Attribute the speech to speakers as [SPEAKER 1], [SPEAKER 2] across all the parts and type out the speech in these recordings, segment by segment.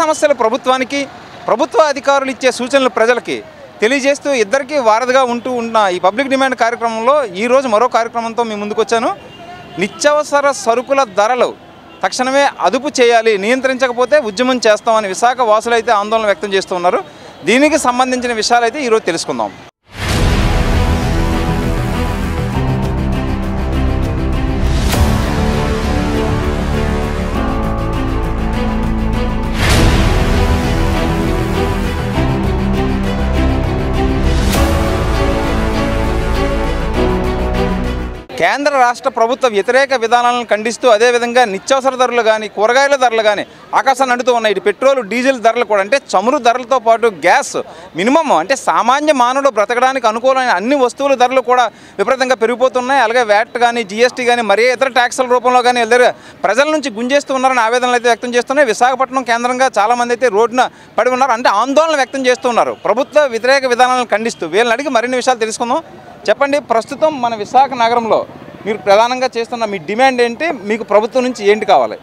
[SPEAKER 1] సమస్యలు ప్రభుత్వానికి ప్రభుత్వ అధికారులు ఇచ్చే సూచనలు ప్రజలకి తెలియజేస్తూ ఇద్దరికీ వారధిగా ఉంటూ ఉన్న ఈ పబ్లిక్ డిమాండ్ కార్యక్రమంలో ఈరోజు మరో కార్యక్రమంతో మీ ముందుకు వచ్చాను నిత్యావసర సరుకుల ధరలు తక్షణమే అదుపు చేయాలి నియంత్రించకపోతే ఉద్యమం చేస్తామని విశాఖ వాసులు అయితే ఆందోళన వ్యక్తం చేస్తూ ఉన్నారు దీనికి సంబంధించిన విషయాలు అయితే ఈరోజు తెలుసుకుందాం కేంద్ర రాష్ట్ర ప్రభుత్వ వ్యతిరేక విధానాలను ఖండిస్తూ అదేవిధంగా నిత్యావసర ధరలు కానీ కూరగాయల ధరలు కానీ ఆకాశాన్ని అంటుతూ ఉన్నాయి ఇటు పెట్రోల్ డీజిల్ ధరలు కూడా అంటే చమురు ధరలతో పాటు గ్యాస్ మినిమం అంటే సామాన్య మానవుడు బ్రతకడానికి అనుకూలమైన అన్ని వస్తువుల ధరలు కూడా విపరీతంగా పెరిగిపోతున్నాయి అలాగే వ్యాట్ కానీ జీఎస్టీ కానీ మరే ఇతర ట్యాక్సుల రూపంలో కానీ వెళ్ళారు ప్రజల నుంచి గుంజేస్తూ ఉన్నారని ఆవేదనలు అయితే వ్యక్తం చేస్తున్నాయి విశాఖపట్నం కేంద్రంగా చాలామంది అయితే రోడ్డున పడి ఉన్నారు అంటే ఆందోళన వ్యక్తం చేస్తున్నారు ప్రభుత్వ వ్యతిరేక విధానాలను ఖండిస్తూ వీళ్ళని అడిగి మరిన్ని విషయాలు తెలుసుకుందాం చెప్పండి ప్రస్తుతం మన విశాఖ నగరంలో మీరు ప్రధానంగా చేస్తున్న మీ డిమాండ్ ఏంటి మీకు ప్రభుత్వం నుంచి ఏంటి కావాలి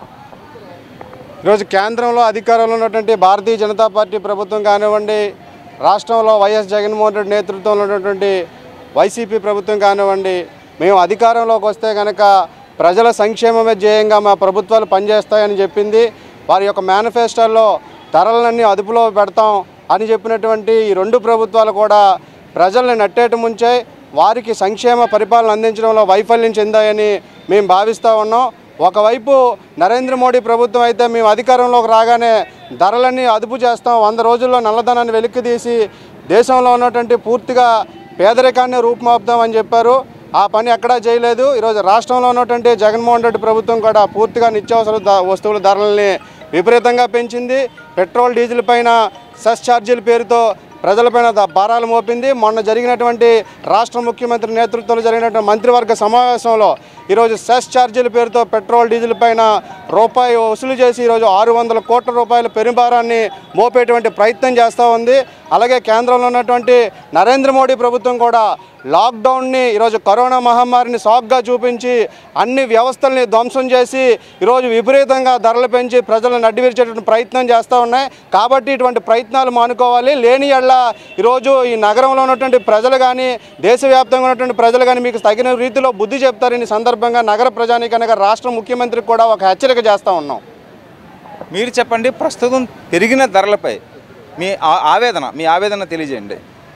[SPEAKER 2] ఈరోజు కేంద్రంలో అధికారంలో ఉన్నటువంటి భారతీయ జనతా పార్టీ ప్రభుత్వం కానివ్వండి రాష్ట్రంలో వైఎస్ జగన్మోహన్ రెడ్డి నేతృత్వంలో ఉన్నటువంటి వైసీపీ ప్రభుత్వం కానివ్వండి మేము అధికారంలోకి వస్తే కనుక ప్రజల సంక్షేమమే ధ్యేయంగా మా ప్రభుత్వాలు పనిచేస్తాయని చెప్పింది వారి యొక్క మేనిఫెస్టోలో ధరలన్నీ అదుపులో పెడతాం అని చెప్పినటువంటి ఈ రెండు ప్రభుత్వాలు కూడా ప్రజల్ని నట్టేట ముంచే వారికి సంక్షేమ పరిపాలన అందించడంలో వైఫల్యం చెందాయని మేము భావిస్తూ ఉన్నాం ఒకవైపు నరేంద్ర మోడీ ప్రభుత్వం అయితే మేము అధికారంలోకి రాగానే ధరలన్నీ అదుపు చేస్తాం వంద రోజుల్లో నల్లధనాన్ని వెలికి తీసి దేశంలో ఉన్నటువంటి పూర్తిగా పేదరికాన్ని రూపుమాపుతామని చెప్పారు ఆ పని ఎక్కడా చేయలేదు ఈరోజు రాష్ట్రంలో ఉన్నటువంటి జగన్మోహన్ రెడ్డి ప్రభుత్వం కూడా పూర్తిగా నిత్యావసర ద- వస్తువుల ధరలని విపరీతంగా పెంచింది పెట్రోల్ డీజిల్ పైన సెస్ ఛార్జీల పేరుతో ప్రజలపైన ద- భారాలు మోపింది మొన్న జరిగినటువంటి రాష్ట్ర ముఖ్యమంత్రి నేతృత్వంలో జరిగినటువంటి మంత్రివర్గ సమావేశంలో ఈరోజు సెస్ ఛార్జీల పేరుతో పెట్రోల్ డీజిల్ పైన రూపాయి వసూలు చేసి ఈరోజు ఆరు వందల కోట్ల రూపాయల పెరుభారాన్ని మోపేటువంటి ప్రయత్నం చేస్తూ ఉంది అలాగే కేంద్రంలో ఉన్నటువంటి నరేంద్ర మోడీ ప్రభుత్వం కూడా లాక్డౌన్ని ఈరోజు కరోనా మహమ్మారిని సాగ్గా చూపించి అన్ని వ్యవస్థల్ని ధ్వంసం చేసి ఈరోజు విపరీతంగా ధరలు పెంచి ప్రజలను అడ్డివిరిచేటువంటి ప్రయత్నం చేస్తూ ఉన్నాయి కాబట్టి ఇటువంటి ప్రయత్నాలు మానుకోవాలి లేని ఎడ్ల ఈరోజు ఈ నగరంలో ఉన్నటువంటి ప్రజలు కానీ దేశవ్యాప్తంగా ఉన్నటువంటి ప్రజలు కానీ మీకు తగిన రీతిలో బుద్ధి చెప్తారని సందర్భంగా నగర ప్రజానికనగా రాష్ట్ర ముఖ్యమంత్రికి కూడా ఒక హెచ్చరిక చేస్తూ ఉన్నాం
[SPEAKER 1] మీరు చెప్పండి ప్రస్తుతం పెరిగిన ధరలపై మీ ఆ- ఆవేదన మీ ఆవేదన తెలియజేయండి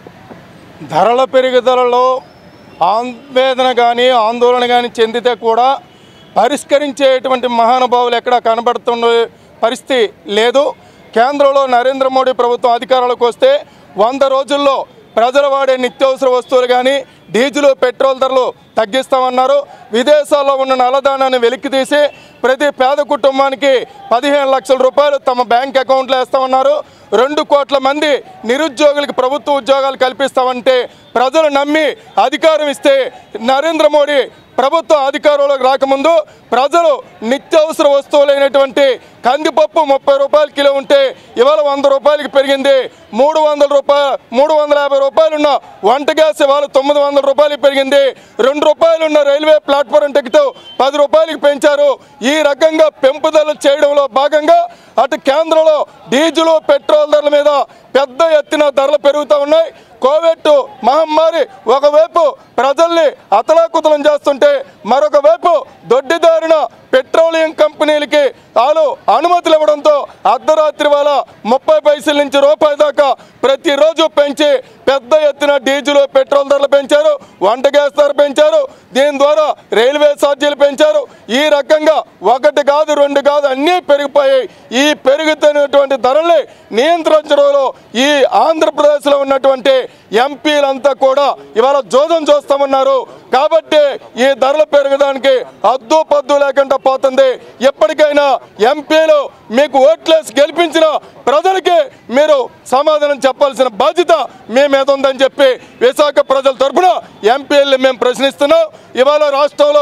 [SPEAKER 3] ధరల పెరుగుదలలో ఆవేదన కానీ ఆందోళన కానీ చెందితే కూడా పరిష్కరించేటువంటి మహానుభావులు ఎక్కడ కనబడుతున్న పరిస్థితి లేదు కేంద్రంలో నరేంద్ర మోడీ ప్రభుత్వం అధికారంలోకి వస్తే వంద రోజుల్లో ప్రజలు వాడే నిత్యావసర వస్తువులు కానీ డీజిల్ పెట్రోల్ ధరలు తగ్గిస్తామన్నారు విదేశాల్లో ఉన్న నల్లదానాన్ని వెలికి తీసి ప్రతి పేద కుటుంబానికి పదిహేను లక్షల రూపాయలు తమ బ్యాంక్ అకౌంట్లో వేస్తామన్నారు రెండు కోట్ల మంది నిరుద్యోగులకు ప్రభుత్వ ఉద్యోగాలు కల్పిస్తామంటే ప్రజలు నమ్మి అధికారం ఇస్తే నరేంద్ర మోడీ ప్రభుత్వ అధికారంలోకి రాకముందు ప్రజలు నిత్యావసర వస్తువులైనటువంటి కందిపప్పు ముప్పై రూపాయల కిలో ఉంటే ఇవాళ వంద రూపాయలకి పెరిగింది మూడు వందల రూపాయలు మూడు వందల యాభై రూపాయలు ఉన్న వంట గ్యాస్ ఇవాళ తొమ్మిది వందల రూపాయలకి పెరిగింది రెండు రూపాయలు ఉన్న రైల్వే ప్లాట్ఫారం టికెట్ పది రూపాయలకి పెంచారు ఈ రకంగా పెంపుదల చేయడంలో భాగంగా అటు కేంద్రంలో డీజిల్ పెట్రోల్ ధరల మీద పెద్ద ఎత్తున ధరలు పెరుగుతూ ఉన్నాయి కోవిడ్ మహమ్మారి ఒకవైపు ప్రజల్ని అతలాకుతలం చేస్తుంటే మరొక వైపు దొడ్డిదారిన పెట్రోలియం కంపెనీలకి వాళ్ళు అనుమతులు ఇవ్వడంతో అర్ధరాత్రి వేళ ముప్పై పైసల నుంచి రూపాయి దాకా ప్రతిరోజు పెంచి పెద్ద ఎత్తున డీజిల్ పెట్రోల్ ధరలు పెంచారు వంట గ్యాస్ ధర పెంచారు దీని ద్వారా రైల్వే ఛార్జీలు పెంచారు ఈ రకంగా ఒకటి కాదు రెండు కాదు అన్నీ పెరిగిపోయాయి ఈ పెరుగుతున్నటువంటి ధరల్ని నియంత్రించడంలో ఈ ఆంధ్రప్రదేశ్లో ఉన్నటువంటి ఎంపీలంతా కూడా ఇవాళ జోదం చూస్తామన్నారు కాబట్టి ఈ ధరలు పెరగడానికి అద్దు పద్దు లేకుండా పోతుంది ఎప్పటికైనా ఎంపీలు మీకు ఓట్లేసి గెలిపించిన ప్రజలకి మీరు సమాధానం చెప్పాల్సిన బాధ్యత మీ మీద ఉందని చెప్పి విశాఖ ప్రజల తరఫున ఎంపీలు మేము ప్రశ్నిస్తున్నాం ఇవాళ రాష్ట్రంలో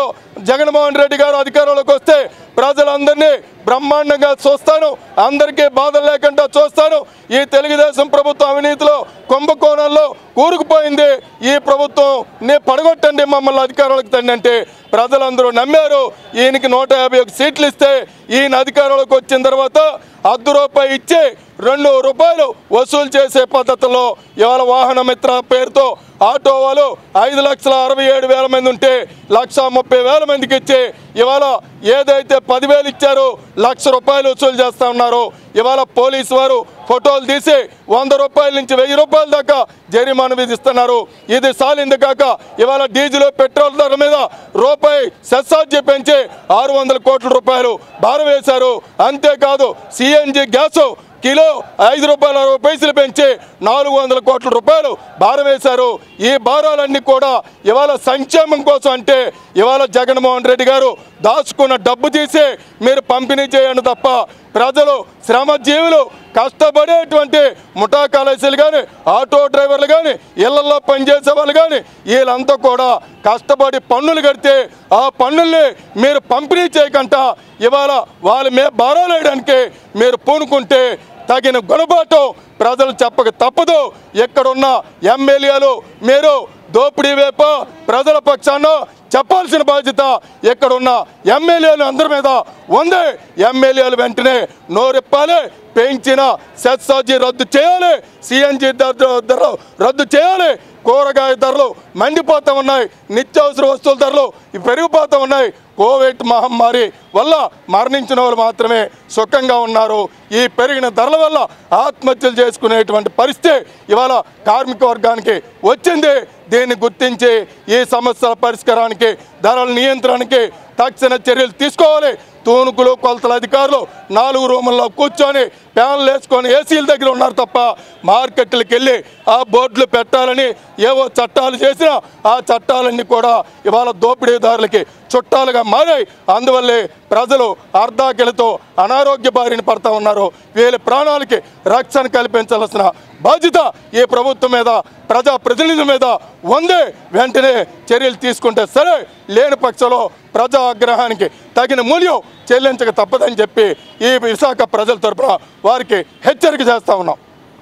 [SPEAKER 3] జగన్మోహన్ రెడ్డి గారు అధికారంలోకి వస్తే ప్రజలందరినీ బ్రహ్మాండంగా చూస్తాను అందరికీ బాధలు లేకుండా చూస్తాను ఈ తెలుగుదేశం ప్రభుత్వం అవినీతిలో కుంభకోణంలో కూరుకుపోయింది ఈ ప్రభుత్వం నే పడగొట్టండి మమ్మల్ని అధికారంలోకి తండి అంటే ప్రజలందరూ నమ్మారు ఈయనకి నూట యాభై ఒక సీట్లు ఇస్తే ఈయన అధికారంలోకి వచ్చిన తర్వాత అర్ధ రూపాయి ఇచ్చి రెండు రూపాయలు వసూలు చేసే పద్ధతిలో ఇవాళ వాహన మిత్ర పేరుతో ఆటో వాళ్ళు ఐదు లక్షల అరవై ఏడు వేల మంది ఉంటే లక్ష ముప్పై వేల మందికి ఇచ్చి ఇవాళ ఏదైతే పదివేలు ఇచ్చారో లక్ష రూపాయలు వసూలు చేస్తా ఉన్నారు ఇవాళ పోలీసు వారు ఫోటోలు తీసి వంద రూపాయల నుంచి వెయ్యి రూపాయల దాకా జరిమానా విధిస్తున్నారు ఇది సాలింది కాక ఇవాళ డీజిల్ పెట్రోల్ ధర మీద రూపాయి సెస్సార్జీ పెంచి ఆరు వందల కోట్ల రూపాయలు భారం వేశారు అంతేకాదు సిఎన్జి గ్యాసు కిలో ఐదు రూపాయల అరవై పైసలు పెంచి నాలుగు వందల కోట్ల రూపాయలు భారం వేశారు ఈ భారాలన్నీ కూడా ఇవాళ సంక్షేమం కోసం అంటే ఇవాళ జగన్మోహన్ రెడ్డి గారు దాచుకున్న డబ్బు తీసి మీరు పంపిణీ చేయండి తప్ప ప్రజలు శ్రమజీవులు కష్టపడేటువంటి ముఠా కాలేజీలు కానీ ఆటో డ్రైవర్లు కానీ ఇళ్లలో పనిచేసే వాళ్ళు కానీ వీళ్ళంతా కూడా కష్టపడి పన్నులు కడితే ఆ పన్నుల్ని మీరు పంపిణీ చేయకుండా ఇవాళ వాళ్ళ మీద భారాలు వేయడానికి మీరు పూనుకుంటే తగిన గుణపాఠం ప్రజలు చెప్పక తప్పదు ఎక్కడున్న ఎమ్మెల్యేలు మీరు దోపిడీ వేప ప్రజల పక్షాన చెప్పాల్సిన బాధ్యత ఎక్కడున్న ఎమ్మెల్యేలు అందరి మీద ఉంది ఎమ్మెల్యేలు వెంటనే నోరెప్పాలి పెంచిన సెస్సాజీ రద్దు చేయాలి సిఎన్జి ధరలు రద్దు చేయాలి కూరగాయ ధరలు మండిపోతూ ఉన్నాయి నిత్యావసర వస్తువుల ధరలు ఇవి పెరిగిపోతూ ఉన్నాయి కోవిడ్ మహమ్మారి వల్ల మరణించిన వాళ్ళు మాత్రమే సుఖంగా ఉన్నారు ఈ పెరిగిన ధరల వల్ల ఆత్మహత్యలు చేసుకునేటువంటి పరిస్థితి ఇవాళ కార్మిక వర్గానికి వచ్చింది దీన్ని గుర్తించి ఈ సమస్యల పరిష్కారానికి ధరల నియంత్రణకి తక్షణ చర్యలు తీసుకోవాలి తూనుకులు కొలతల అధికారులు నాలుగు రూముల్లో కూర్చొని ప్యాన్లు వేసుకొని ఏసీల దగ్గర ఉన్నారు తప్ప మార్కెట్లకు వెళ్ళి ఆ బోర్డులు పెట్టాలని ఏవో చట్టాలు చేసినా ఆ చట్టాలన్నీ కూడా ఇవాళ దోపిడీదారులకి చుట్టాలుగా మారాయి అందువల్లే ప్రజలు అర్ధాకిలతో అనారోగ్య బారిన పడతా ఉన్నారు వీళ్ళ ప్రాణాలకి రక్షణ కల్పించాల్సిన బాధ్యత ఈ ప్రభుత్వం మీద ప్రజా ప్రతినిధుల మీద ఉంది వెంటనే చర్యలు తీసుకుంటే సరే లేని పక్షంలో ప్రజా ఆగ్రహానికి తగిన మూల్యం చెల్లించక తప్పదని చెప్పి ఈ విశాఖ ప్రజల తరపున వారికి హెచ్చరిక చేస్తా ఉన్నాం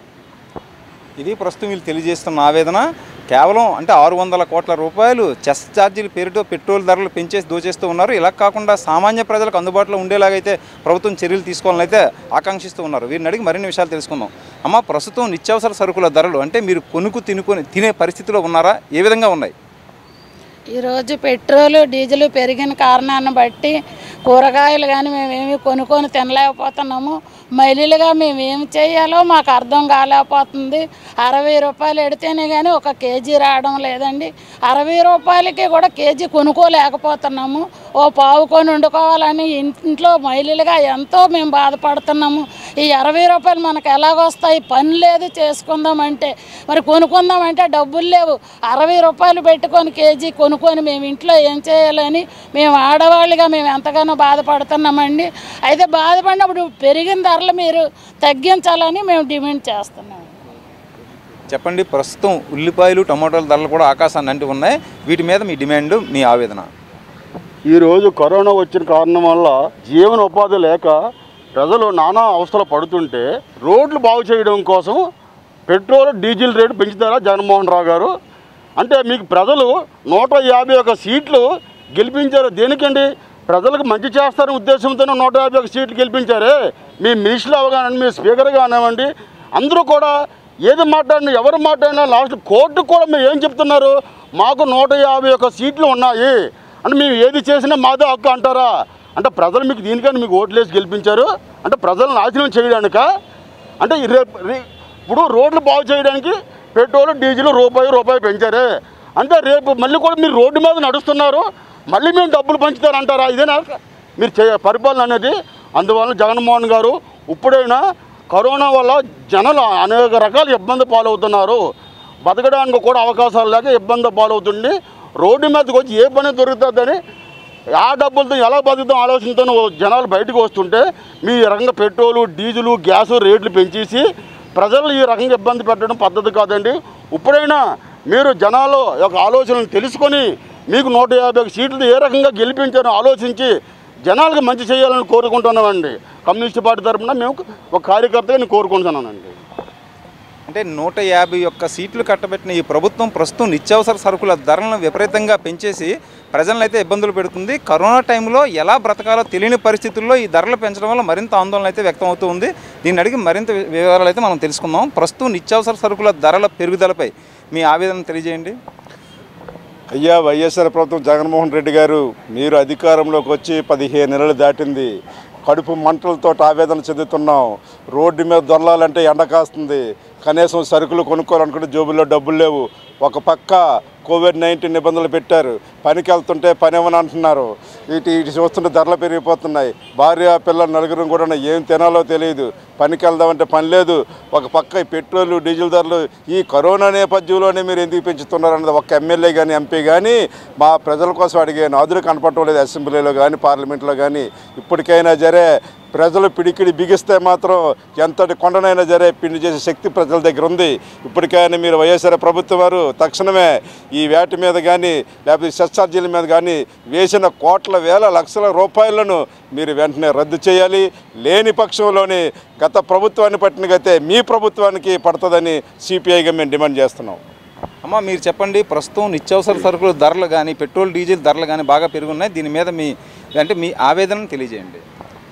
[SPEAKER 1] ఇది ప్రస్తుతం వీళ్ళు తెలియజేస్తున్న ఆవేదన కేవలం అంటే ఆరు వందల కోట్ల రూపాయలు చెస్ ఛార్జీల పేరుతో పెట్రోల్ ధరలు పెంచేసి దోచేస్తూ ఉన్నారు ఇలా కాకుండా సామాన్య ప్రజలకు అందుబాటులో ఉండేలాగైతే ప్రభుత్వం చర్యలు తీసుకోవాలని అయితే ఆకాంక్షిస్తూ ఉన్నారు వీరిని అడిగి మరిన్ని విషయాలు తెలుసుకుందాం అమ్మ ప్రస్తుతం నిత్యావసర సరుకుల ధరలు అంటే మీరు కొనుక్కు తినుకొని తినే పరిస్థితిలో ఉన్నారా ఏ విధంగా ఉన్నాయి
[SPEAKER 4] ఈరోజు పెట్రోల్ డీజిల్ పెరిగిన కారణాన్ని బట్టి కూరగాయలు కానీ మేమేమి కొనుక్కొని తినలేకపోతున్నాము మహిళలుగా మేము ఏం చేయాలో మాకు అర్థం కాలేకపోతుంది అరవై రూపాయలు ఎడితేనే కానీ ఒక కేజీ రావడం లేదండి అరవై రూపాయలకి కూడా కేజీ కొనుక్కోలేకపోతున్నాము ఓ పావు కొని వండుకోవాలని ఇంట్లో మహిళలుగా ఎంతో మేము బాధపడుతున్నాము ఈ అరవై రూపాయలు మనకు ఎలాగొస్తాయి పని లేదు చేసుకుందామంటే మరి కొనుక్కుందామంటే డబ్బులు లేవు అరవై రూపాయలు పెట్టుకొని కేజీ కొనుక్కొని మేము ఇంట్లో ఏం చేయాలని మేము ఆడవాళ్ళుగా మేము ఎంతగానో బాధపడుతున్నామండి అయితే బాధపడినప్పుడు పెరిగిన ధరలు మీరు తగ్గించాలని మేము డిమాండ్ చేస్తున్నాం
[SPEAKER 1] చెప్పండి ప్రస్తుతం ఉల్లిపాయలు టమాటోల ధరలు కూడా ఆకాశాన్ని అంటి ఉన్నాయి వీటి మీద మీ డిమాండ్ మీ ఆవేదన
[SPEAKER 5] ఈరోజు కరోనా వచ్చిన కారణం వల్ల జీవన ఉపాధి లేక ప్రజలు నానా అవస్థలు పడుతుంటే రోడ్లు బాగు చేయడం కోసం పెట్రోల్ డీజిల్ రేటు పెంచుతారా జగన్మోహన్ రావు గారు అంటే మీకు ప్రజలు నూట యాభై ఒక సీట్లు గెలిపించారు దేనికండి ప్రజలకు మంచి చేస్తారనే ఉద్దేశంతోనే నూట యాభై ఒక సీట్లు గెలిపించారే మీ మినిస్టర్లు అవగానండి మీ స్పీకర్ కానివ్వండి అందరూ కూడా ఏది మాట్లాడినా ఎవరు మాట్లాడినా లాస్ట్ కోర్టు కూడా మీరు ఏం చెప్తున్నారు మాకు నూట యాభై ఒక సీట్లు ఉన్నాయి అంటే మేము ఏది చేసినా మాదే హక్కు అంటారా అంటే ప్రజలు మీకు దీనికని మీకు ఓట్లేసి గెలిపించారు అంటే ప్రజలను నాశనం చేయడానికా అంటే ఈ రేపు రే- ఇప్పుడు రోడ్లు బాగు చేయడానికి పెట్రోల్ డీజిల్ రూపాయి రూపాయి పెంచారే అంటే రేపు మళ్ళీ కూడా మీరు రోడ్డు మీద నడుస్తున్నారు మళ్ళీ మేము డబ్బులు పంచుతారంటారా ఇదేనా మీరు చే పరిపాలన అనేది అందువలన జగన్మోహన్ గారు ఇప్పుడైనా కరోనా వల్ల జనాలు అనేక రకాల ఇబ్బంది పాలవుతున్నారు బతకడానికి కూడా అవకాశాలు లేక ఇబ్బంది పాలవుతుంది రోడ్డు మీదకి వచ్చి ఏ పని దొరుకుతుందని ఆ డబ్బులతో ఎలా బతుకుతాం ఆలోచనతో జనాలు బయటకు వస్తుంటే మీ ఈ రకంగా పెట్రోలు డీజిలు గ్యాసు రేట్లు పెంచేసి ప్రజలు ఈ రకంగా ఇబ్బంది పెట్టడం పద్ధతి కాదండి ఇప్పుడైనా మీరు జనాలు యొక్క ఆలోచనలు తెలుసుకొని మీకు నూట యాభై ఒక సీట్లు ఏ రకంగా గెలిపించారో ఆలోచించి జనాలకు మంచి చేయాలని కోరుకుంటున్నామండి కమ్యూనిస్ట్ పార్టీ తరఫున మేము ఒక కార్యకర్తగా నేను కోరుకుంటున్నానండి
[SPEAKER 1] అంటే నూట యాభై ఒక్క సీట్లు కట్టబెట్టిన ఈ ప్రభుత్వం ప్రస్తుతం నిత్యావసర సరుకుల ధరలను విపరీతంగా పెంచేసి ప్రజలను అయితే ఇబ్బందులు పెడుతుంది కరోనా టైంలో ఎలా బ్రతకాలో తెలియని పరిస్థితుల్లో ఈ ధరలు పెంచడం వల్ల మరింత ఆందోళన అయితే వ్యక్తం అవుతూ ఉంది దీన్ని అడిగి మరింత వి- వివరాలు అయితే మనం తెలుసుకుందాం ప్రస్తుతం నిత్యావసర సరుకుల ధరల పెరుగుదలపై మీ ఆవేదన తెలియజేయండి
[SPEAKER 2] అయ్యా వైఎస్ఆర్ ప్రభుత్వం జగన్మోహన్ రెడ్డి గారు మీరు అధికారంలోకి వచ్చి పదిహేను నెలలు దాటింది కడుపు మంటలతో ఆవేదన చెందుతున్నాం రోడ్డు మీద దొరలాలంటే ఎండ కాస్తుంది కనీసం సరుకులు కొనుక్కోవాలనుకుంటే జోబుల్లో డబ్బులు లేవు ఒక పక్క కోవిడ్ నైన్టీన్ నిబంధనలు పెట్టారు పనికి వెళ్తుంటే పని ఏమని అంటున్నారు ఇటు ఇటు చూస్తుంటే ధరలు పెరిగిపోతున్నాయి భార్య పిల్లల నలుగురు కూడా ఏం తినాలో తెలియదు పనికి వెళ్దామంటే పని లేదు ఒక పక్క ఈ పెట్రోల్ డీజిల్ ధరలు ఈ కరోనా నేపథ్యంలోనే మీరు ఎందుకు పెంచుతున్నారు అన్నది ఒక ఎమ్మెల్యే కానీ ఎంపీ కానీ మా ప్రజల కోసం అడిగే నాదులు కనపడటం లేదు అసెంబ్లీలో కానీ పార్లమెంట్లో కానీ ఇప్పటికైనా జరే ప్రజలు పిడికిడి బిగిస్తే మాత్రం ఎంతటి కొండనైనా జరే పిండి చేసే శక్తి ప్రజల దగ్గర ఉంది ఇప్పటికైనా మీరు వైఎస్ఆర్ ప్రభుత్వం వారు తక్షణమే ఈ వేట మీద కానీ లేకపోతే సెస్ ఛార్జీల మీద కానీ వేసిన కోట్ల వేల లక్షల రూపాయలను మీరు వెంటనే రద్దు చేయాలి లేని పక్షంలోని గత ప్రభుత్వాన్ని పట్టినగైతే మీ ప్రభుత్వానికి పడుతుందని సిపిఐగా మేము డిమాండ్ చేస్తున్నాం
[SPEAKER 1] అమ్మ మీరు చెప్పండి ప్రస్తుతం నిత్యావసర సరుకుల ధరలు కానీ పెట్రోల్ డీజిల్ ధరలు కానీ బాగా పెరుగున్నాయి దీని మీద మీ అంటే మీ ఆవేదనను తెలియజేయండి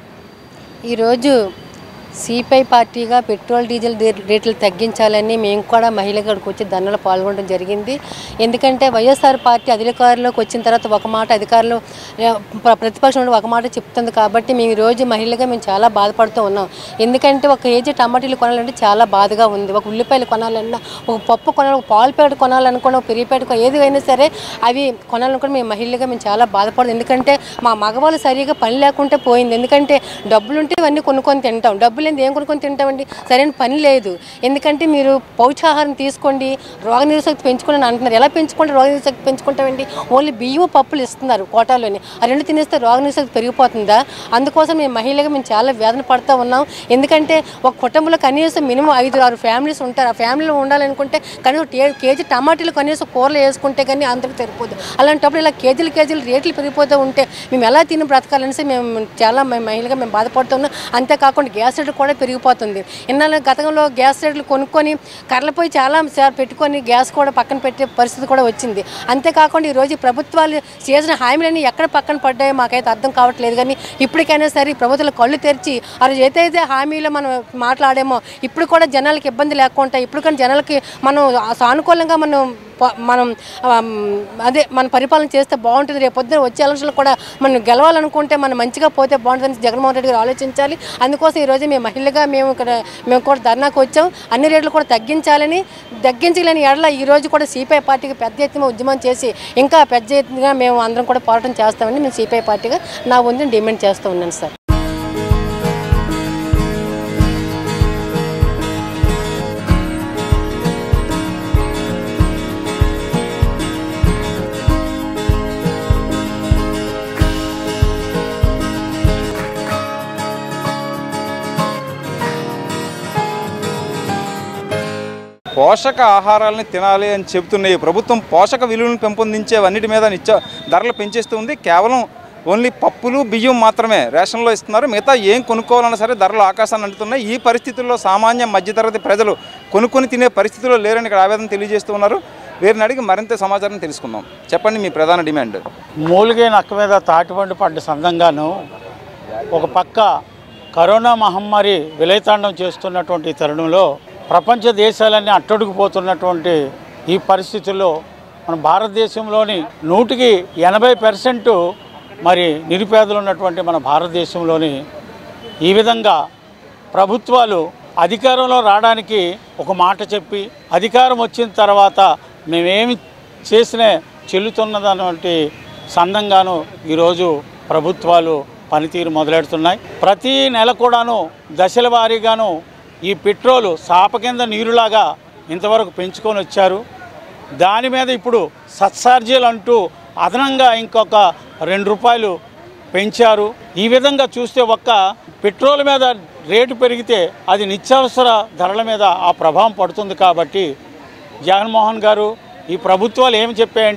[SPEAKER 6] ఈరోజు సిపిఐ పార్టీగా పెట్రోల్ డీజిల్ దే- రేట్లు తగ్గించాలని మేము కూడా మహిళ ఇక్కడికి వచ్చి ధర్నాలో పాల్గొనడం జరిగింది ఎందుకంటే వైఎస్ఆర్ పార్టీ అధికారంలోకి వచ్చిన తర్వాత ఒక మాట అధికారులు ఆ, ప్ర- ప్రతిపక్షం నుండి ఒక మాట చెప్తుంది కాబట్టి మేము ఈరోజు మహిళగా మేము చాలా బాధపడుతూ ఉన్నాం ఎందుకంటే ఒక కేజీ టమాటీలు కొనాలంటే చాలా బాధగా ఉంది ఒక ఉల్లిపాయలు కొనాలన్నా ఒక పప్పు కొనాలి ఒక పాలు ప్యాకెట్ కొనాలనుకున్న ఒక పెరిగి ప్యాకెట్ కొ- ఏది అయినా సరే అవి కొనాలనుకుని మేము మహిళగా మేము చాలా బాధపడదు ఎందుకంటే మా మగవాళ్ళు సరిగా పని లేకుంటే పోయింది ఎందుకంటే డబ్బులుంటే ఇవన్నీ కొనుక్కొని తింటాం డబ్బులు లేని ఏం కొనుక్కొని తింటామండి సరైన పని లేదు ఎందుకంటే మీరు పౌష్టికాహారం తీసుకోండి రోగ నిరోధశక్తి పెంచుకోండి అని అంటున్నారు ఎలా పెంచుకుంటే రోగ నిరోధశక్తి పెంచుకుంటామండి ఓన్లీ బియ్యం పప్పులు ఇస్తున్నారు కోటాలోని ఆ రెండు తినేస్తే రోగ నిరోధశక్తి పెరిగిపోతుందా అందుకోసం మేము మహిళగా మేము చాలా వేదన పడుతూ ఉన్నాం ఎందుకంటే ఒక కుటుంబంలో కనీసం మినిమం ఐదు ఆరు ఫ్యామిలీస్ ఉంటారు ఆ ఫ్యామిలీలో ఉండాలనుకుంటే కనీసం టే- కేజీ టమాటీలు కనీసం కూరలు వేసుకుంటే కానీ అంతకు సరిపోదు అలాంటప్పుడు ఇలా కేజీలు కేజీలు రేట్లు పెరిగిపోతూ ఉంటే మేము ఎలా తిని బ్రతకాలనేసి మేము చాలా మేము మహిళగా మేము బాధపడుతున్నాం అంతేకాకుండా గ్యాస్ రేట్లు కూడా పెరిగిపోతుంది ఇన్నాళ్ళ గతంలో గ్యాస్ రేట్లు కొనుక్కొని కర్రలపోయి చాలా సార్ పెట్టుకొని గ్యాస్ కూడా పక్కన పెట్టే పరిస్థితి కూడా వచ్చింది అంతేకాకుండా ఈరోజు ఈ ప్రభుత్వాలు చేసిన హామీలన్నీ ఎక్కడ పక్కన పడ్డాయో మాకైతే అర్థం కావట్లేదు కానీ ఇప్పటికైనా సరే ఈ ప్రభుత్వాలు కళ్ళు తెరిచి ఆ రోజు ఏదైతే హామీలో మనం మాట్లాడామో ఇప్పుడు కూడా జనాలకి ఇబ్బంది లేకుండా ఇప్పుడు కానీ జనాలకి మనం సానుకూలంగా మనం ప- మనం ఆమ్, అదే మన పరిపాలన చేస్తే బాగుంటుంది రేపు పొద్దున వచ్చే ఎలక్షన్లు కూడా మనం గెలవాలనుకుంటే మనం మంచిగా పోతే బాగుంటుందని జగన్మోహన్ రెడ్డి గారు ఆలోచించాలి అందుకోసం ఈరోజు మేము మహిళగా మేము ఇక్కడ మేము కూడా ధర్నాకు వచ్చాం అన్ని రేట్లు కూడా తగ్గించాలని తగ్గించలేని ఎడల ఈ రోజు కూడా సిపిఐ పార్టీకి పెద్ద ఎత్తున ఉద్యమం చేసి ఇంకా పెద్ద ఎత్తుగా మేము అందరం కూడా పోరాటం చేస్తామని మేము సిపిఐ పార్టీగా నా వంతుని డిమాండ్ చేస్తూ ఉన్నాను సార్
[SPEAKER 1] పోషక ఆహారాలని తినాలి అని చెబుతున్న ఈ ప్రభుత్వం పోషక విలువలను పెంపొందించేవన్నిటి మీద నిత్య ధరలు పెంచేస్తూ ఉంది కేవలం ఓన్లీ పప్పులు బియ్యం మాత్రమే రేషన్లో ఇస్తున్నారు మిగతా ఏం కొనుక్కోవాలన్నా సరే ధరలు ఆకాశాన్ని అంటున్నాయి ఈ పరిస్థితుల్లో సామాన్య మధ్యతరగతి ప్రజలు కొనుక్కొని తినే పరిస్థితిలో లేరని ఇక్కడ ఆవేదన తెలియజేస్తూ ఉన్నారు వీరిని అడిగి మరింత సమాచారం తెలుసుకుందాం చెప్పండి మీ ప్రధాన డిమాండ్
[SPEAKER 7] మూలిగే నక్క మీద తాటిపండు పడ్డ సందంగాను ఒక పక్క కరోనా మహమ్మారి విలయతాండం చేస్తున్నటువంటి ఈ తరుణంలో ప్రపంచ దేశాలన్నీ అట్టడుగుపోతున్నటువంటి ఈ పరిస్థితుల్లో మన భారతదేశంలోని నూటికి ఎనభై పర్సెంట్ మరి నిరుపేదలు ఉన్నటువంటి మన భారతదేశంలోని ఈ విధంగా ప్రభుత్వాలు అధికారంలో రావడానికి ఒక మాట చెప్పి అధికారం వచ్చిన తర్వాత మేమేమి చేసినా చెల్లుతున్నదన్నటువంటి సందంగాను ఈరోజు ప్రభుత్వాలు పనితీరు మొదలెడుతున్నాయి ప్రతి నెల కూడాను దశల వారీగాను ఈ పెట్రోలు సాప కింద నీరులాగా ఇంతవరకు పెంచుకొని వచ్చారు దాని మీద ఇప్పుడు సత్సార్జీలు అంటూ అదనంగా ఇంకొక రెండు రూపాయలు పెంచారు ఈ విధంగా చూస్తే ఒక్క పెట్రోల్ మీద రేటు పెరిగితే అది నిత్యావసర ధరల మీద ఆ ప్రభావం పడుతుంది కాబట్టి జగన్మోహన్ గారు ఈ ప్రభుత్వాలు ఏమి చెప్పాయంటే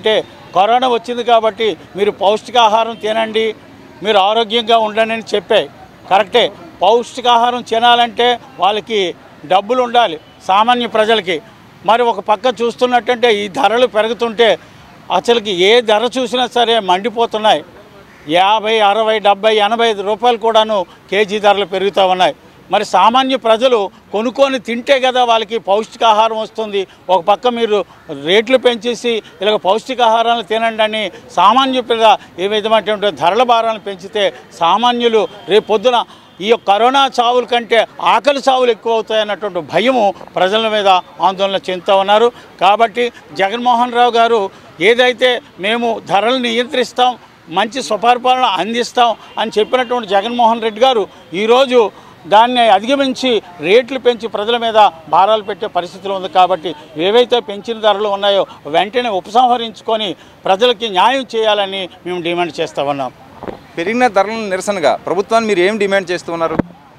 [SPEAKER 7] కరోనా వచ్చింది కాబట్టి మీరు పౌష్టికాహారం తినండి మీరు ఆరోగ్యంగా ఉండండి అని చెప్పాయి కరెక్టే పౌష్టికాహారం తినాలంటే వాళ్ళకి డబ్బులు ఉండాలి సామాన్య ప్రజలకి మరి ఒక పక్క చూస్తున్నట్టంటే ఈ ధరలు పెరుగుతుంటే అసలుకి ఏ ధర చూసినా సరే మండిపోతున్నాయి యాభై అరవై డెబ్బై ఎనభై ఐదు రూపాయలు కూడాను కేజీ ధరలు పెరుగుతూ ఉన్నాయి మరి సామాన్య ప్రజలు కొనుక్కొని తింటే కదా వాళ్ళకి పౌష్టికాహారం వస్తుంది ఒక పక్క మీరు రేట్లు పెంచేసి ఇలాగ పౌష్టికాహారాలు తినండి అని సామాన్య ప్రజ ఏ విధమైనటువంటి ధరల భారాలను పెంచితే సామాన్యులు రేపు పొద్దున ఈ యొక్క కరోనా చావుల కంటే ఆకలి చావులు ఎక్కువ అవుతాయి అన్నటువంటి భయము ప్రజల మీద ఆందోళన చెందుతూ ఉన్నారు కాబట్టి జగన్మోహన్ రావు గారు ఏదైతే మేము ధరలు నియంత్రిస్తాం మంచి స్వపరిపాలన అందిస్తాం అని చెప్పినటువంటి జగన్మోహన్ రెడ్డి గారు ఈరోజు దాన్ని అధిగమించి రేట్లు పెంచి ప్రజల మీద భారాలు పెట్టే పరిస్థితులు ఉంది కాబట్టి ఏవైతే పెంచిన ధరలు ఉన్నాయో వెంటనే ఉపసంహరించుకొని ప్రజలకి న్యాయం చేయాలని మేము డిమాండ్ చేస్తూ ఉన్నాం
[SPEAKER 1] పెరిగిన ధరలను నిరసనగా ప్రభుత్వాన్ని మీరు ఏం డిమాండ్ చేస్తున్నారు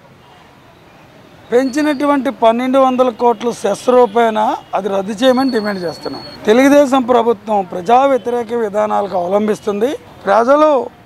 [SPEAKER 8] పెంచినటువంటి పన్నెండు వందల కోట్ల సెస్ రూపాయన అది రద్దు చేయమని డిమాండ్ చేస్తున్నాం తెలుగుదేశం ప్రభుత్వం ప్రజా వ్యతిరేక విధానాలకు అవలంబిస్తుంది ప్రజలు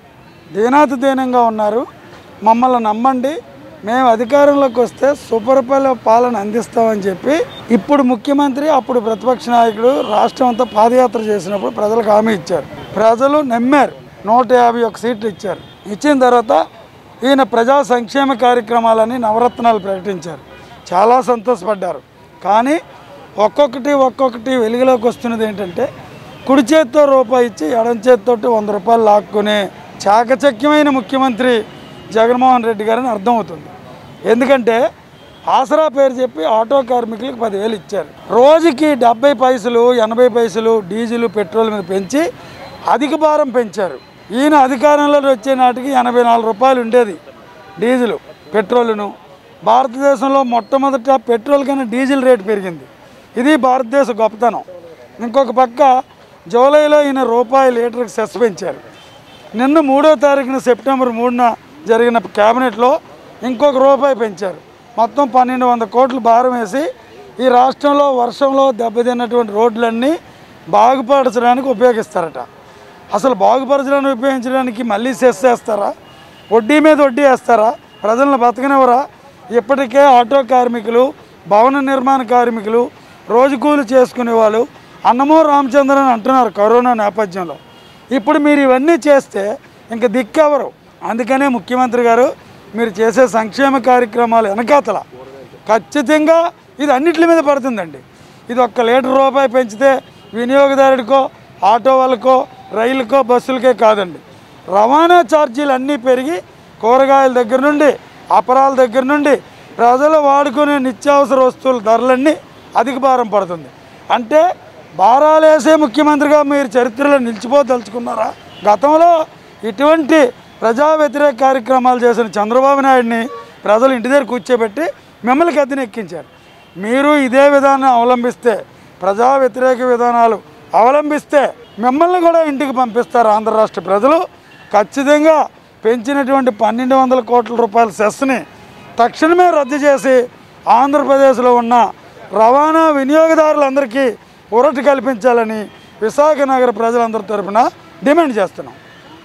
[SPEAKER 8] దీనాతి దీనంగా ఉన్నారు మమ్మల్ని నమ్మండి మేము అధికారంలోకి వస్తే సుపరిపాలన పాలన అందిస్తామని చెప్పి ఇప్పుడు ముఖ్యమంత్రి అప్పుడు ప్రతిపక్ష నాయకుడు రాష్ట్రం అంతా పాదయాత్ర చేసినప్పుడు ప్రజలకు హామీ ఇచ్చారు ప్రజలు నమ్మారు నూట యాభై ఒక్క సీట్లు ఇచ్చారు ఇచ్చిన తర్వాత ఈయన ప్రజా సంక్షేమ కార్యక్రమాలని నవరత్నాలు ప్రకటించారు చాలా సంతోషపడ్డారు కానీ ఒక్కొక్కటి ఒక్కొక్కటి వెలుగులోకి వస్తున్నది ఏంటంటే కుడి చేత్తో రూపాయి ఇచ్చి ఎడం చేతితోటి వంద రూపాయలు లాక్కునే చాకచక్యమైన ముఖ్యమంత్రి జగన్మోహన్ రెడ్డి గారని అర్థమవుతుంది ఎందుకంటే ఆసరా పేరు చెప్పి ఆటో కార్మికులకు పదివేలు ఇచ్చారు రోజుకి డెబ్బై పైసలు ఎనభై పైసలు డీజిల్ పెట్రోల్ మీద పెంచి అధిక భారం పెంచారు ఈయన అధికారంలో వచ్చే నాటికి ఎనభై నాలుగు రూపాయలు ఉండేది డీజిల్ పెట్రోలును భారతదేశంలో మొట్టమొదట పెట్రోల్ కన్నా డీజిల్ రేటు పెరిగింది ఇది భారతదేశ గొప్పతనం ఇంకొక పక్క జూలైలో ఈయన రూపాయి లీటర్కి సెస్ పెంచారు నిన్న మూడో తారీఖున సెప్టెంబర్ మూడున జరిగిన క్యాబినెట్లో ఇంకొక రూపాయి పెంచారు మొత్తం పన్నెండు వందల కోట్లు భారం వేసి ఈ రాష్ట్రంలో వర్షంలో దెబ్బతిన్నటువంటి రోడ్లన్నీ బాగుపరచడానికి ఉపయోగిస్తారట అసలు బాగుపరచడానికి ఉపయోగించడానికి మళ్ళీ సెస్ వేస్తారా వడ్డీ మీద వడ్డీ వేస్తారా ప్రజలను బతకనివ్వరా ఇప్పటికే ఆటో కార్మికులు భవన నిర్మాణ కార్మికులు రోజు కూలి చేసుకునే వాళ్ళు అన్నమో రామచంద్రన్ అంటున్నారు కరోనా నేపథ్యంలో ఇప్పుడు మీరు ఇవన్నీ చేస్తే ఇంక దిక్కెవరు అందుకనే ముఖ్యమంత్రి గారు మీరు చేసే సంక్షేమ కార్యక్రమాలు వెనకాతల ఖచ్చితంగా ఇది అన్నిటి మీద పడుతుందండి ఇది ఒక్క లీటర్ రూపాయి పెంచితే వినియోగదారుడికో ఆటో వాళ్ళకో రైలుకో బస్సులకే కాదండి రవాణా ఛార్జీలు అన్నీ పెరిగి కూరగాయల దగ్గర నుండి అపరాల దగ్గర నుండి ప్రజలు వాడుకునే నిత్యావసర వస్తువుల ధరలన్నీ అధిక భారం పడుతుంది అంటే భారాలు వేసే ముఖ్యమంత్రిగా మీరు చరిత్రలో నిలిచిపోదలుచుకున్నారా గతంలో ఇటువంటి ప్రజా వ్యతిరేక కార్యక్రమాలు చేసిన చంద్రబాబు నాయుడిని ప్రజలు ఇంటి దగ్గర కూర్చోబెట్టి మిమ్మల్ని గద్దెనెక్కించారు మీరు ఇదే విధానం అవలంబిస్తే ప్రజా వ్యతిరేక విధానాలు అవలంబిస్తే మిమ్మల్ని కూడా ఇంటికి పంపిస్తారు ఆంధ్ర రాష్ట్ర ప్రజలు ఖచ్చితంగా పెంచినటువంటి పన్నెండు వందల కోట్ల రూపాయల సెస్ని తక్షణమే రద్దు చేసి ఆంధ్రప్రదేశ్లో ఉన్న రవాణా వినియోగదారులందరికీ ఊరట కల్పించాలని విశాఖ నగర ప్రజలందరి తరపున డిమాండ్ చేస్తున్నాం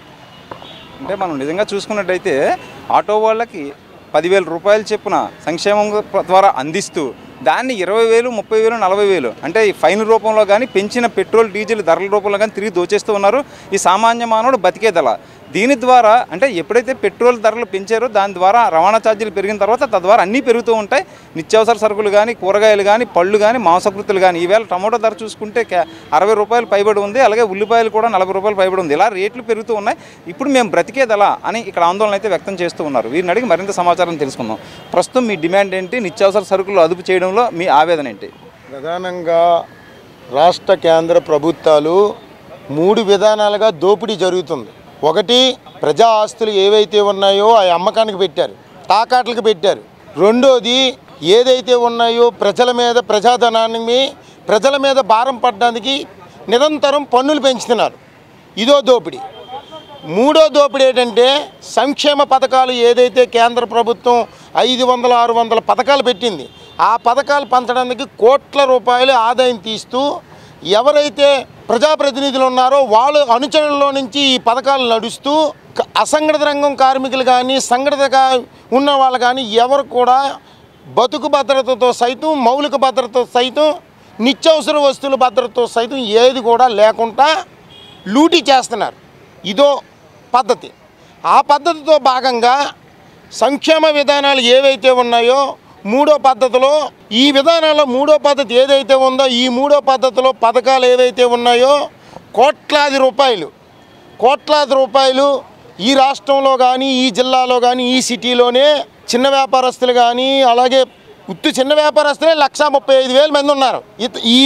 [SPEAKER 1] అంటే మనం నిజంగా చూసుకున్నట్టయితే ఆటో వాళ్ళకి పదివేల రూపాయలు చొప్పున సంక్షేమం ద్వారా అందిస్తూ దాన్ని ఇరవై వేలు ముప్పై వేలు నలభై వేలు అంటే ఈ ఫైన్ రూపంలో కానీ పెంచిన పెట్రోల్ డీజిల్ ధరల రూపంలో కానీ తిరిగి దోచేస్తూ ఉన్నారు ఈ సామాన్య మానవుడు బతికేదల దీని ద్వారా అంటే ఎప్పుడైతే పెట్రోల్ ధరలు పెంచారో దాని ద్వారా రవాణా ఛార్జీలు పెరిగిన తర్వాత తద్వారా అన్నీ పెరుగుతూ ఉంటాయి నిత్యావసర సరుకులు కానీ కూరగాయలు కానీ పళ్ళు కానీ మాంసకృతులు కానీ ఈవేళ టమోటా ధర చూసుకుంటే కే- అరవై రూపాయలు పైబడి ఉంది అలాగే ఉల్లిపాయలు కూడా నలభై రూపాయలు పైబడి ఉంది ఇలా రేట్లు పెరుగుతూ ఉన్నాయి ఇప్పుడు మేము బ్రతికేదలా అని ఇక్కడ ఆందోళన అయితే వ్యక్తం చేస్తూ ఉన్నారు వీరిని అడిగి మరింత సమాచారం తెలుసుకుందాం ప్రస్తుతం మీ డిమాండ్ ఏంటి నిత్యావసర సరుకులు అదుపు చేయడంలో మీ ఆవేదన ఏంటి
[SPEAKER 9] ప్రధానంగా రాష్ట్ర కేంద్ర ప్రభుత్వాలు మూడు విధానాలుగా దోపిడీ జరుగుతుంది ఒకటి ప్రజా ఆస్తులు ఏవైతే ఉన్నాయో ఆ అమ్మకానికి పెట్టారు తాకాట్లకు పెట్టారు రెండోది ఏదైతే ఉన్నాయో ప్రజల మీద ప్రజాధనాన్ని ప్రజల మీద భారం పడడానికి నిరంతరం పన్నులు పెంచుతున్నారు ఇదో దోపిడీ మూడో దోపిడీ ఏంటంటే సంక్షేమ పథకాలు ఏదైతే కేంద్ర ప్రభుత్వం ఐదు వందల ఆరు వందల పథకాలు పెట్టింది ఆ పథకాలు పంచడానికి కోట్ల రూపాయలు ఆదాయం తీస్తూ ఎవరైతే ప్రజాప్రతినిధులు ఉన్నారో వాళ్ళ అనుచరుల్లో నుంచి ఈ పథకాలు నడుస్తూ క- అసంఘటిత రంగం కార్మికులు కానీ సంఘటితగా ఉన్న వాళ్ళు కానీ ఎవరు కూడా బతుకు భద్రతతో సైతం మౌలిక భద్రత సైతం నిత్యావసర వస్తువుల భద్రతతో సైతం ఏది కూడా లేకుండా లూటీ చేస్తున్నారు ఇదో పద్ధతి ఆ పద్ధతితో భాగంగా సంక్షేమ విధానాలు ఏవైతే ఉన్నాయో మూడో పద్ధతిలో ఈ విధానాల్లో మూడో పద్ధతి ఏదైతే ఉందో ఈ మూడో పద్ధతిలో పథకాలు ఏవైతే ఉన్నాయో కోట్లాది రూపాయలు కోట్లాది రూపాయలు ఈ రాష్ట్రంలో కానీ ఈ జిల్లాలో కానీ ఈ సిటీలోనే చిన్న వ్యాపారస్తులు కానీ అలాగే ఉత్తు చిన్న వ్యాపారస్తులే లక్ష ముప్పై ఐదు వేల మంది ఉన్నారు ఇత- ఈ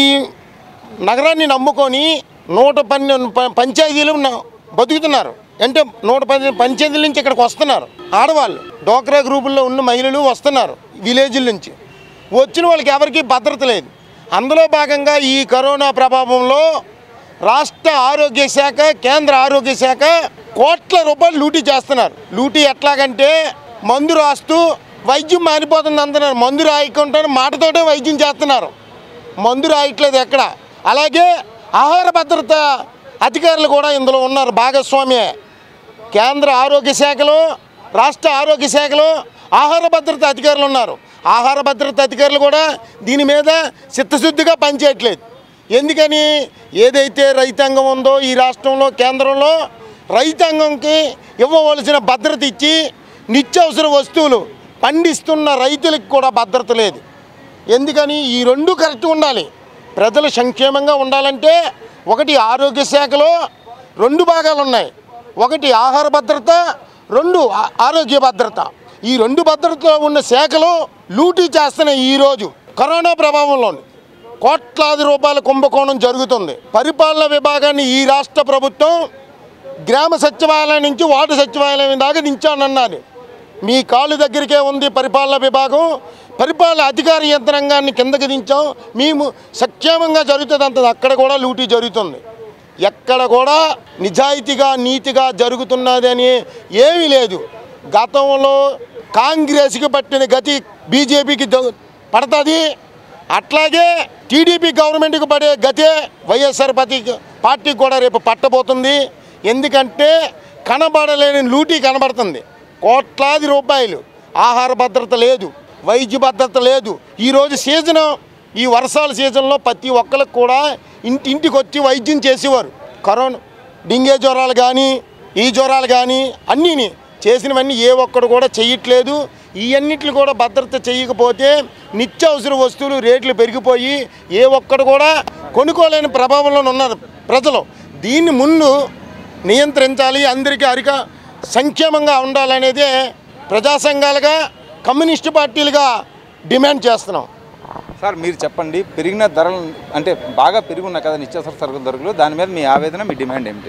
[SPEAKER 9] నగరాన్ని నమ్ముకొని నూట పన్నెండు ప- పంచాయతీలు ఉన్న- బతుకుతున్నారు అంటే నూట పది పంచాయతీల నుంచి ఇక్కడికి వస్తున్నారు ఆడవాళ్ళు డోక్రా గ్రూపుల్లో ఉన్న మహిళలు వస్తున్నారు విలేజ్ల నుంచి వచ్చిన వాళ్ళకి ఎవరికీ భద్రత లేదు అందులో భాగంగా ఈ కరోనా ప్రభావంలో రాష్ట్ర ఆరోగ్య శాఖ కేంద్ర ఆరోగ్య శాఖ కోట్ల రూపాయలు లూటీ చేస్తున్నారు లూటీ ఎట్లాగంటే మందు రాస్తూ వైద్యం మారిపోతుంది అంటున్నారు మందు రాయకుండానే మాటతోటే వైద్యం చేస్తున్నారు మందు రాయట్లేదు ఎక్కడ అలాగే ఆహార భద్రత అధికారులు కూడా ఇందులో ఉన్నారు భాగస్వామ్యే కేంద్ర ఆరోగ్య శాఖలో రాష్ట్ర ఆరోగ్య శాఖలో ఆహార భద్రత అధికారులు ఉన్నారు ఆహార భద్రత అధికారులు కూడా దీని మీద చిత్తశుద్ధిగా పనిచేయట్లేదు ఎందుకని ఏదైతే రైతాంగం ఉందో ఈ రాష్ట్రంలో కేంద్రంలో రైతాంగంకి ఇవ్వవలసిన భద్రత ఇచ్చి నిత్యావసర వస్తువులు పండిస్తున్న రైతులకు కూడా భద్రత లేదు ఎందుకని ఈ రెండు కరెక్ట్ ఉండాలి ప్రజలు సంక్షేమంగా ఉండాలంటే ఒకటి ఆరోగ్య శాఖలో రెండు భాగాలు ఉన్నాయి ఒకటి ఆహార భద్రత రెండు ఆ- ఆరోగ్య భద్రత ఈ రెండు భద్రతలో ఉన్న శాఖలు లూటీ చేస్తున్నాయి ఈరోజు కరోనా ప్రభావంలో కోట్లాది రూపాయల కుంభకోణం జరుగుతుంది పరిపాలన విభాగాన్ని ఈ రాష్ట్ర ప్రభుత్వం గ్రామ సచివాలయం నుంచి వార్డు సచివాలయం దాకా దించానన్నారు మీ కాళ్ళు దగ్గరికే ఉంది పరిపాలన విభాగం పరిపాలన అధికార యంత్రాంగాన్ని కిందకి దించాం మేము సక్షేమంగా జరుగుతుంది అంత అక్కడ కూడా లూటీ జరుగుతుంది ఎక్కడ కూడా నిజాయితీగా నీతిగా జరుగుతున్నది అని ఏమీ లేదు గతంలో కాంగ్రెస్కి పట్టిన గతి బీజేపీకి పడుతుంది అట్లాగే టీడీపీ గవర్నమెంట్కి పడే గతే వైఎస్ఆర్ పార్టీ పార్టీకి కూడా రేపు పట్టబోతుంది ఎందుకంటే కనబడలేని లూటీ కనబడుతుంది కోట్లాది రూపాయలు ఆహార భద్రత లేదు వైద్య భద్రత లేదు ఈరోజు సీజను ఈ వర్షాల సీజన్లో ప్రతి ఒక్కరికి కూడా ఇంటి ఇంటికి వచ్చి వైద్యం చేసేవారు కరోనా డింగే జ్వరాలు కానీ ఈ జ్వరాలు కానీ అన్నీని చేసినవన్నీ ఏ ఒక్కడు కూడా చెయ్యట్లేదు ఇవన్నిట్లు కూడా భద్రత చేయకపోతే నిత్యావసర వస్తువులు రేట్లు పెరిగిపోయి ఏ ఒక్కడు కూడా కొనుక్కోలేని ప్రభావంలో ఉన్నారు ప్రజలు దీన్ని ముందు నియంత్రించాలి అందరికీ అరిక సంక్షేమంగా ఉండాలనేదే ప్రజా సంఘాలుగా కమ్యూనిస్టు పార్టీలుగా డిమాండ్ చేస్తున్నాం
[SPEAKER 1] సార్ మీరు చెప్పండి పెరిగిన ధరలు అంటే బాగా పెరిగి ఉన్నాయి కదా నిత్యావసర సరుకుల ధరలు దాని మీద మీ ఆవేదన మీ డిమాండ్ ఏమిటి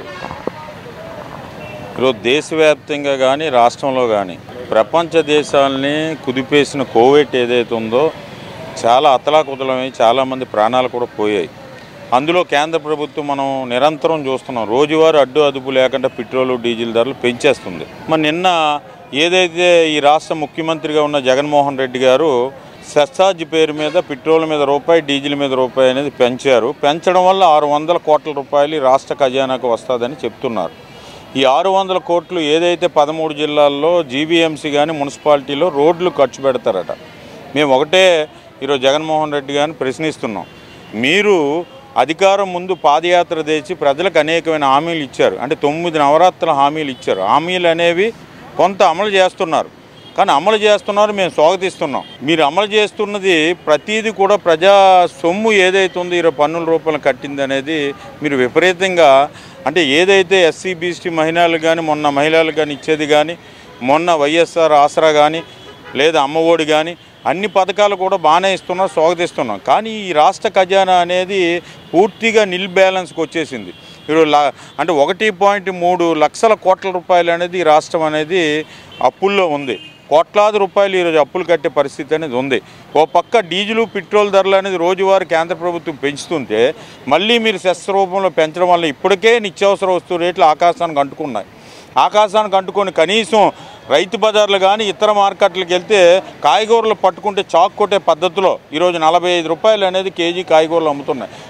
[SPEAKER 10] ఈరోజు దేశవ్యాప్తంగా కానీ రాష్ట్రంలో కానీ ప్రపంచ దేశాలని కుదిపేసిన కోవిడ్ ఏదైతే ఉందో చాలా అతలాకుతలమై చాలామంది ప్రాణాలు కూడా పోయాయి అందులో కేంద్ర ప్రభుత్వం మనం నిరంతరం చూస్తున్నాం రోజువారీ అడ్డు అదుపు లేకుండా పెట్రోల్ డీజిల్ ధరలు పెంచేస్తుంది మరి నిన్న ఏదైతే ఈ రాష్ట్ర ముఖ్యమంత్రిగా ఉన్న జగన్మోహన్ రెడ్డి గారు సెస్సాజ్ పేరు మీద పెట్రోల్ మీద రూపాయి డీజిల్ మీద రూపాయి అనేది పెంచారు పెంచడం వల్ల ఆరు వందల కోట్ల రూపాయలు ఈ రాష్ట్ర ఖజానాకు వస్తుందని చెప్తున్నారు ఈ ఆరు వందల కోట్లు ఏదైతే పదమూడు జిల్లాల్లో జీవీఎంసీ కానీ మున్సిపాలిటీలో రోడ్లు ఖర్చు పెడతారట మేము ఒకటే ఈరోజు జగన్మోహన్ రెడ్డి గారిని ప్రశ్నిస్తున్నాం మీరు అధికారం ముందు పాదయాత్ర తెచ్చి ప్రజలకు అనేకమైన హామీలు ఇచ్చారు అంటే తొమ్మిది నవరాత్రుల హామీలు ఇచ్చారు హామీలు అనేవి కొంత అమలు చేస్తున్నారు కానీ అమలు చేస్తున్నారు మేము స్వాగతిస్తున్నాం మీరు అమలు చేస్తున్నది ప్రతీది కూడా ప్రజా సొమ్ము ఏదైతే ఉందో ఈరోజు పన్నుల రూపంలో కట్టింది అనేది మీరు విపరీతంగా అంటే ఏదైతే ఎస్సీ బీసీ మహిళలు కానీ మొన్న మహిళలు కానీ ఇచ్చేది కానీ మొన్న వైఎస్ఆర్ ఆసరా కానీ లేదా అమ్మఒడి కానీ అన్ని పథకాలు కూడా బాగానే ఇస్తున్నాం స్వాగతిస్తున్నాం కానీ ఈ రాష్ట్ర ఖజానా అనేది పూర్తిగా నిల్ బ్యాలెన్స్కి వచ్చేసింది ఈరోజు లా అంటే ఒకటి పాయింట్ మూడు లక్షల కోట్ల రూపాయలు అనేది ఈ రాష్ట్రం అనేది అప్పుల్లో ఉంది కోట్లాది రూపాయలు ఈరోజు అప్పులు కట్టే పరిస్థితి అనేది ఉంది ఓ పక్క డీజిల్ పెట్రోల్ ధరలు అనేది రోజువారీ కేంద్ర ప్రభుత్వం పెంచుతుంటే మళ్ళీ మీరు సెస్ రూపంలో పెంచడం వల్ల ఇప్పటికే నిత్యావసర వస్తువు రేట్లు ఆకాశానికి అంటుకున్నాయి ఆకాశానికి అంటుకొని కనీసం రైతు బజార్లు కానీ ఇతర మార్కెట్లకు వెళ్తే కాయగూరలు పట్టుకుంటే చాక్ కొట్టే పద్ధతిలో ఈరోజు నలభై ఐదు రూపాయలు అనేది కేజీ కాయగూరలు అమ్ముతున్నాయి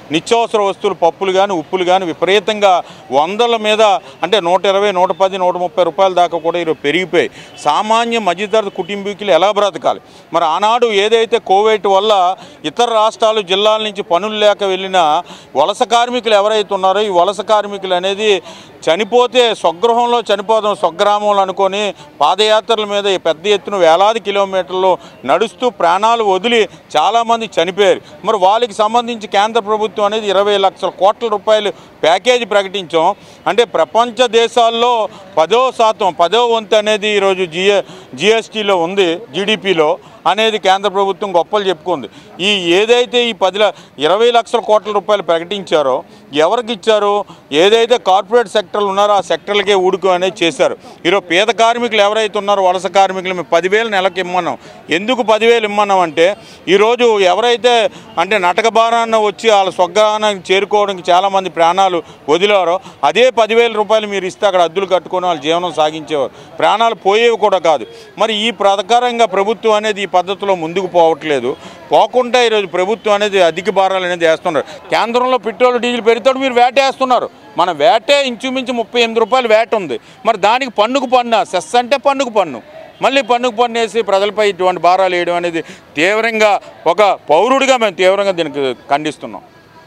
[SPEAKER 10] నిత్యావసర వస్తువులు పప్పులు కానీ ఉప్పులు కానీ విపరీతంగా వందల మీద అంటే నూట ఇరవై నూట పది నూట ముప్పై రూపాయల దాకా కూడా ఈరోజు పెరిగిపోయి సామాన్య మధ్యతరగతి కుటుంబీకులు ఎలా బ్రతకాలి మరి ఆనాడు ఏదైతే కోవిడ్ వల్ల ఇతర రాష్ట్రాలు జిల్లాల నుంచి పనులు లేక వెళ్ళిన వలస కార్మికులు ఎవరైతే ఉన్నారో ఈ వలస కార్మికులు అనేది చనిపోతే స్వగృహంలో చనిపోదాం స్వగ్రామంలో అనుకొని పాదయాత్రల మీద ఈ పెద్ద ఎత్తున వేలాది కిలోమీటర్లు నడుస్తూ ప్రాణాలు వదిలి చాలామంది చనిపోయారు మరి వాళ్ళకి సంబంధించి కేంద్ర ప్రభుత్వం అనేది ఇరవై లక్షల కోట్ల రూపాయలు ప్యాకేజీ ప్రకటించాం అంటే ప్రపంచ దేశాల్లో పదో శాతం పదో వంతు అనేది ఈరోజు జిఎ జిఎస్టీలో ఉంది జీడిపిలో అనేది కేంద్ర ప్రభుత్వం గొప్పలు చెప్పుకుంది ఈ ఏదైతే ఈ పది ల- ఇరవై లక్షల కోట్ల రూపాయలు ప్రకటించారో ఎవరికి ఇచ్చారు ఏదైతే కార్పొరేట్ సెక్టర్లు ఉన్నారో ఆ సెక్టర్లకే ఊడుకు అనేది చేశారు ఈరోజు పేద కార్మికులు ఎవరైతే ఉన్నారో వలస కార్మికులు మేము పదివేలు నెలకు ఇమ్మన్నాం ఎందుకు పదివేలు ఇమ్మన్నాం అంటే ఈరోజు ఎవరైతే అంటే నటకబారాన్న వచ్చి వాళ్ళ స్వగ్రహానికి చేరుకోవడానికి చాలామంది ప్రాణాలు వదిలారో అదే పదివేల రూపాయలు మీరు ఇస్తే అక్కడ అద్దులు కట్టుకొని వాళ్ళ జీవనం సాగించేవారు ప్రాణాలు పోయేవి కూడా కాదు మరి ఈ ప్రకారంగా ప్రభుత్వం అనేది ఈ పద్ధతిలో ముందుకు పోవట్లేదు పోకుండా ఈరోజు ప్రభుత్వం అనేది అధిక భారాలు అనేది వేస్తున్నారు కేంద్రంలో పెట్రోల్ డీజిల్ పెరిగితే మీరు వేట వేస్తున్నారు మన వేటే ఇంచుమించు ముప్పై ఎనిమిది రూపాయలు వేట ఉంది మరి దానికి పన్నుకు పన్ను సెస్ అంటే పన్నుకు పన్ను మళ్ళీ పన్నుకు పన్ను వేసి ప్రజలపై ఇటువంటి భారాలు వేయడం అనేది తీవ్రంగా ఒక పౌరుడిగా మేము తీవ్రంగా దీనికి ఖండిస్తున్నాం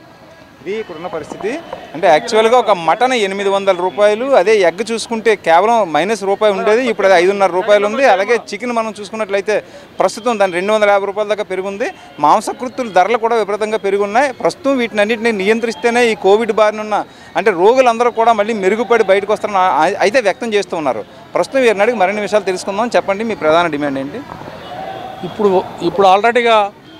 [SPEAKER 1] ఇది ఇక్కడున్న పరిస్థితి అంటే యాక్చువల్గా ఒక మటన్ ఎనిమిది వందల రూపాయలు అదే ఎగ్ చూసుకుంటే కేవలం మైనస్ రూపాయి ఉండేది ఇప్పుడు అది ఐదున్నర రూపాయలు ఉంది అలాగే చికెన్ మనం చూసుకున్నట్లయితే ప్రస్తుతం దాని రెండు వందల యాభై రూపాయల దాకా పెరుగుంది మాంసకృత్తుల ధరలు కూడా విపరీతంగా పెరుగున్నాయి ప్రస్తుతం వీటిని అన్నింటినీ నియంత్రిస్తేనే ఈ కోవిడ్ బారినున్న అంటే రోగులందరూ కూడా మళ్ళీ మెరుగుపడి బయటకు వస్తారని ఆ- అయితే వ్యక్తం చేస్తూ ఉన్నారు ప్రస్తుతం వీరిని అడిగి మరిన్ని విషయాలు తెలుసుకుందాం చెప్పండి మీ ప్రధాన డిమాండ్ ఏంటి
[SPEAKER 11] ఇప్పుడు ఇప్పుడు ఆల్రెడీగా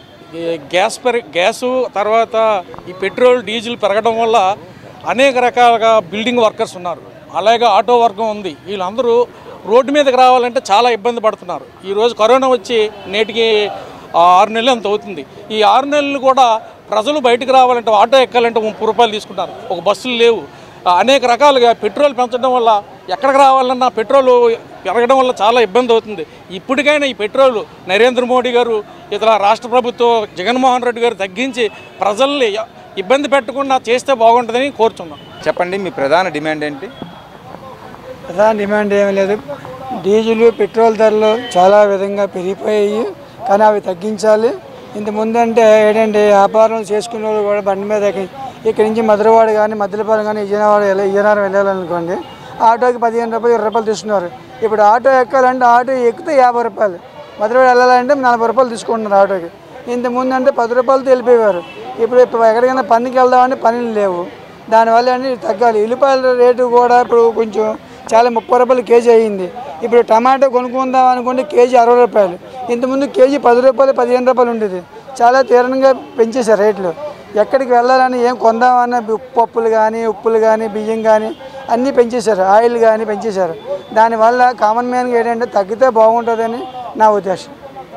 [SPEAKER 11] ఈ గ్యాస్ పెరి గ్యాసు తర్వాత ఈ పెట్రోల్ డీజిల్ పెరగడం వల్ల అనేక రకాలుగా బిల్డింగ్ వర్కర్స్ ఉన్నారు అలాగే ఆటో వర్గం ఉంది వీళ్ళందరూ రోడ్డు మీదకి రావాలంటే చాలా ఇబ్బంది పడుతున్నారు ఈరోజు కరోనా వచ్చి నేటికి ఆ, ఆరు నెలలు అంత అవుతుంది ఈ ఆరు నెలలు కూడా ప్రజలు బయటకు రావాలంటే ఆటో ఎక్కాలంటే ముప్పై రూపాయలు తీసుకుంటారు ఒక బస్సులు లేవు ఆ, అనేక రకాలుగా పెట్రోల్ పెంచడం వల్ల ఎక్కడికి రావాలన్నా పెట్రోల్ పెరగడం వల్ల చాలా ఇబ్బంది అవుతుంది ఇప్పటికైనా ఈ పెట్రోల్ నరేంద్ర మోడీ గారు ఇతర రాష్ట్ర ప్రభుత్వం జగన్మోహన్ రెడ్డి గారు తగ్గించి ప్రజల్ని ఇబ్బంది పెట్టకుండా చేస్తే బాగుంటుందని కోరుచున్నాం
[SPEAKER 1] చెప్పండి మీ ప్రధాన డిమాండ్ ఏంటి
[SPEAKER 8] ప్రధాన డిమాండ్ ఏమీ లేదు డీజిల్ పెట్రోల్ ధరలు చాలా విధంగా పెరిగిపోయాయి కానీ అవి తగ్గించాలి ఇంత ముందంటే ఏంటంటే వ్యాపారం చేసుకునే వాళ్ళు కూడా బండి మీద ఎక్కి- ఇక్కడి నుంచి మధురవాడ కానీ మద్దిలపాలెం కానీ విజయనగరం వెళ్ళి విజయనగరం వెళ్ళాలనుకోండి ఆటోకి పదిహేను రూపాయలు ఇరవై రూపాయలు తీసుకున్నారు ఇప్పుడు ఆటో ఎక్కాలంటే ఆటో ఎక్కితే యాభై రూపాయలు మధురవాడ వెళ్ళాలంటే నలభై రూపాయలు తీసుకుంటున్నారు ఆటోకి ఇంత ముందు అంటే పది రూపాయలతో వెళ్ళిపోయేవారు ఇప్పుడు ఇప్పుడు ఎక్కడికైనా పనికి వెళ్దామంటే పనులు లేవు దానివల్ల అన్ని తగ్గాలి ఉల్లిపాయల రేటు కూడా ఇప్పుడు కొంచెం చాలా ముప్పై రూపాయలు కేజీ అయ్యింది ఇప్పుడు టమాటో కొనుక్కుందాం అనుకుంటే కేజీ అరవై రూపాయలు ఇంతకుముందు కేజీ పది రూపాయలు పదిహేను రూపాయలు ఉండేది చాలా తీవ్రంగా పెంచేశారు రేట్లు ఎక్కడికి వెళ్ళాలని ఏం కొందామన్నా ఉప్పు పప్పులు కానీ ఉప్పులు కానీ బియ్యం కానీ అన్నీ పెంచేశారు ఆయిల్ కానీ పెంచేశారు దానివల్ల కామన్ మ్యాన్కి ఏంటంటే తగ్గితే బాగుంటుందని నా ఉద్దేశం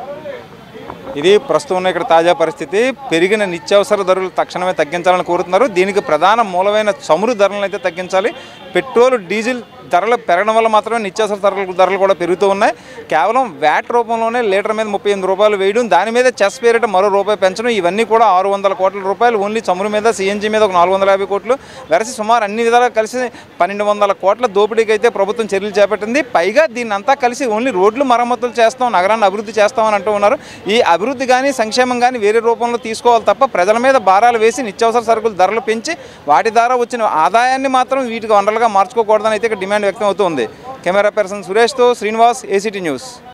[SPEAKER 1] ఇది ప్రస్తుతం ఉన్న ఇక్కడ తాజా పరిస్థితి పెరిగిన నిత్యావసర ధరలు తక్షణమే తగ్గించాలని కోరుతున్నారు దీనికి ప్రధాన మూలమైన చమురు ధరలను అయితే తగ్గించాలి పెట్రోల్ డీజిల్ ధరలు పెరగడం వల్ల మాత్రమే నిత్యావసర ధరలు ధరలు కూడా పెరుగుతూ ఉన్నాయి కేవలం వ్యాట్ రూపంలోనే లీటర్ మీద ముప్పై ఎనిమిది రూపాయలు వేయడం దాని మీద చెస్ పేరిట మరో రూపాయి పెంచడం ఇవన్నీ కూడా ఆరు వందల కోట్ల రూపాయలు ఓన్లీ చమురు మీద సిఎన్జి మీద ఒక నాలుగు వందల యాభై కోట్లు వెరసి సుమారు అన్ని విధాలుగా కలిసి పన్నెండు వందల కోట్ల దోపిడీకి అయితే ప్రభుత్వం చర్యలు చేపట్టింది పైగా దీన్ని అంతా కలిసి ఓన్లీ రోడ్లు మరమ్మతులు చేస్తాం నగరాన్ని అభివృద్ధి చేస్తామని అంటూ ఉన్నారు ఈ అభివృద్ధి కానీ సంక్షేమం కానీ వేరే రూపంలో తీసుకోవాలి తప్ప ప్రజల మీద భారాలు వేసి నిత్యావసర సరుకుల ధరలు పెంచి వాటి ద్వారా వచ్చిన ఆదాయాన్ని మాత్రం వీటికి వనరులుగా మార్చుకోకూడదని అయితే ఇక్కడ డిమాండ్ వ్యక్తం అవుతుంది కెమెరా పర్సన్ సురేష్తో శ్రీనివాస్ ఏసీటీ న్యూస్